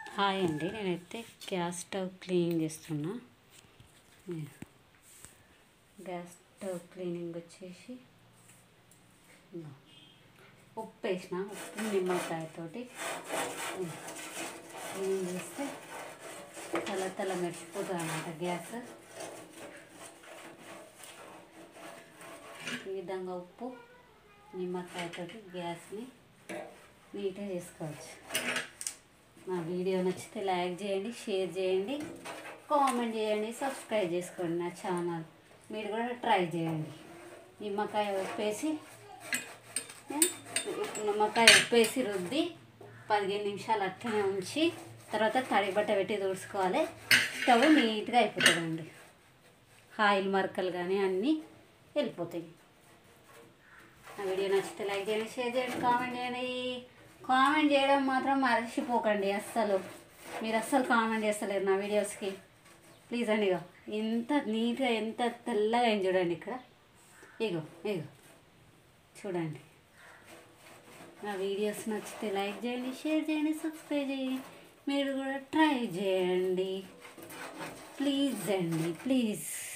Hi అండి నేనైతే gas stove clean చేస్తున్నా గ్యాస్ స్టవ్ క్లీనింగ్ వచ్చేసి ఇదిగో. ఉప్పు వేసిన ఉప్పు నిమ్మకాయతోటి క్లీన్ చేస్తే తల తల మెరిసిపోతుంది అన్నమాట గ్యాస్ ఈ విధంగా ఉప్పు నిమ్మకాయతోటి గ్యాస్ని నీట్గా చేసుకోవచ్చు నా వీడియో నచ్చితే లైక్ చేయండి షేర్ చేయండి కామెంట్ చేయండి సబ్స్క్రైబ్ చేసుకోండి నా ఛానల్ మీరు కూడా ట్రై చేయండి నిమ్మకాయ ఉప్పేసి ఏ, నిమ్మకాయ ఉప్పేసి రుద్ది పదిహేను నిమిషాలు అట్లనే ఉంచి తర్వాత తడి బట్ట పెట్టి తుడుచుకోవాలి స్టవ్ నీట్గా అయిపోతుందండి ఆయిల్ మరకలు కానీ అన్నీ వెళ్ళిపోతాయి నా వీడియో నచ్చితే లైక్ చేయండి షేర్ చేయండి కామెంట్ చేయండి కామెంట్ చేయడం మాత్రం మర్చిపోకండి అస్సలు మీరు అస్సలు కామెంట్ చేస్తలేరు నా వీడియోస్కి ప్లీజ్ అండి ఇగో ఎంత నీట్గా ఎంత తెల్లగా అయింది చూడండి ఇక్కడ ఇగో ఇగో చూడండి నా వీడియోస్ నచ్చితే లైక్ చేయండి షేర్ చేయండి సబ్స్క్రైబ్ చేయండి మీరు కూడా ట్రై చేయండి ప్లీజ్ అండి ప్లీజ్